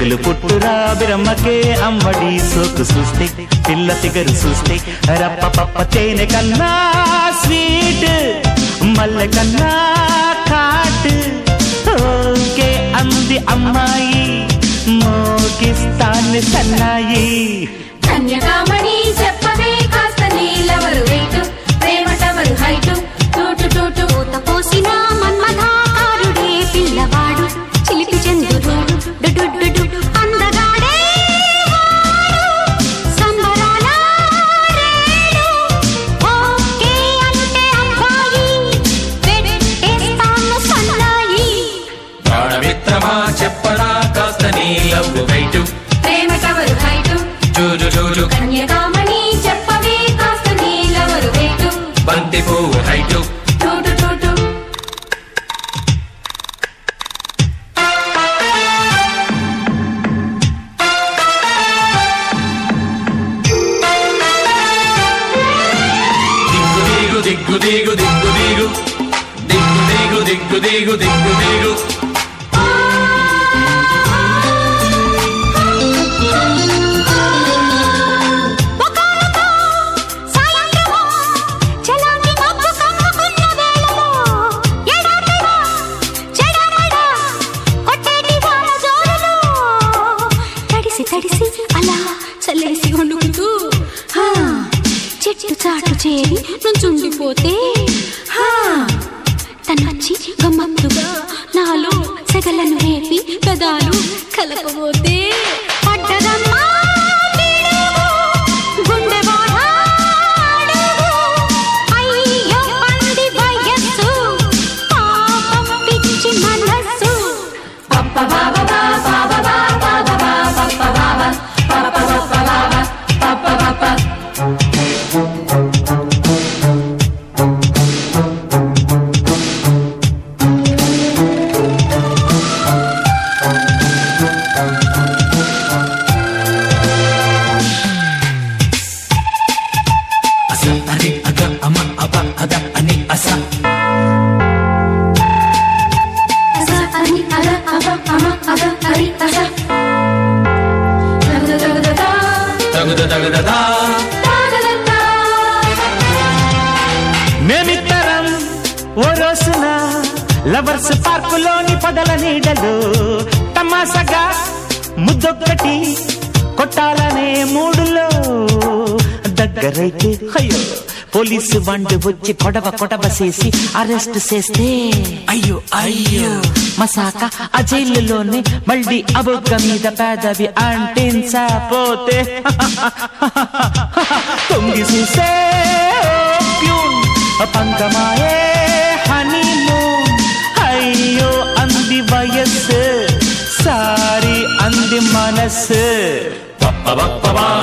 కొడుకులు పుట్టురా బిరమ్మకే అమ్మడి సోకు చూస్తే పిల్ల ఫిగరు చూస్తే రప్ప పప్ప తేనె కన్నా స్వీట్ మల్లె కన్నా కాట్ ఓకే అంది అమ్మాయి మోగిస్తాను సన్నాయి కన్యకామణి చెప్పవే కాస్త నీలవరు వెయిటు ప్రేమ టవరు హైటు టూటు టూటు పూత పోసిన మన్మథాకారుడే పిల్లవాడు చిలిపి చంద్రుడు డుడుడుడు అందగాడే వాడు. సంబరాల రేడు. ఓకే అంటే అబ్బాయి పెట్టేస్తాను సన్నాయి ప్రాణమిత్రమా చెప్పరా కాస్త నీ లవ్ వెయిటు ప్రేమ టవరు హైటు చూడు చూడు కన్యకామణి చెప్పవే కాస్త నీలవరు వెయిటు బంతి పువ్వు హైటు టూటు టూటు దిగ్గు దిగు దిగ్గు దిగు దిగు దిగు దిగు దిగ్గు దిగు దిగ్గు దిగు ఒకనొక సాయంత్రము చలాకి మబ్బు కమ్ముకున్న వేళలో ఎడాపెడా చెడమడా కొట్టేటి వాన జోరులో తడిసి తడిసి అలా చల్లేసి వణుకుతూ హా, చెట్టు చాటు చేరి నుంచుండిపోతే హా, తనొచ్చి గమ్మత్తుగా నాలో సెగలను రేపి గదాలు కలపబోతే పడ్డదమ్మా పిడుగు, గుండె బాధ అడుగు. అయ్యో పంది వయస్సు, పాపం పిచ్చి మనస్సు పప్ప బాబ బాబ బాబ బాబ బాబ పప్ప బాబ పప్ప పప్ప బాబ పప్ప పప్ప అస అని అగ అమ అబ అద అని అస అస అని అల అబ అమ అగ అరి అస దగదగదగదా, తగుద తగుదదా తాగదత్తా. మేమిద్దరం ఓ రోజున లవర్స్ పార్కులోని పదల నీడలు తమాసగా ముద్దొక్కటి కొట్టాలనే మూడులో దగ్గరైతే అయ్యో పోలీసు బండి వచ్చి కొడవ కొడవ చేసి అరెస్ట్ చేస్తే అయ్యో అయ్యో మసాక ఆ జైలులోనే మళ్ళీ అబొగ్గ మీద పేదవి అంటించపోతే తొంగి చూసే ఓప్యూన్ పంకమాయే హనీమూన్ అయ్యో అంది వయస్సు సారీ అంది మనస్సు పప్ప పప్ప బా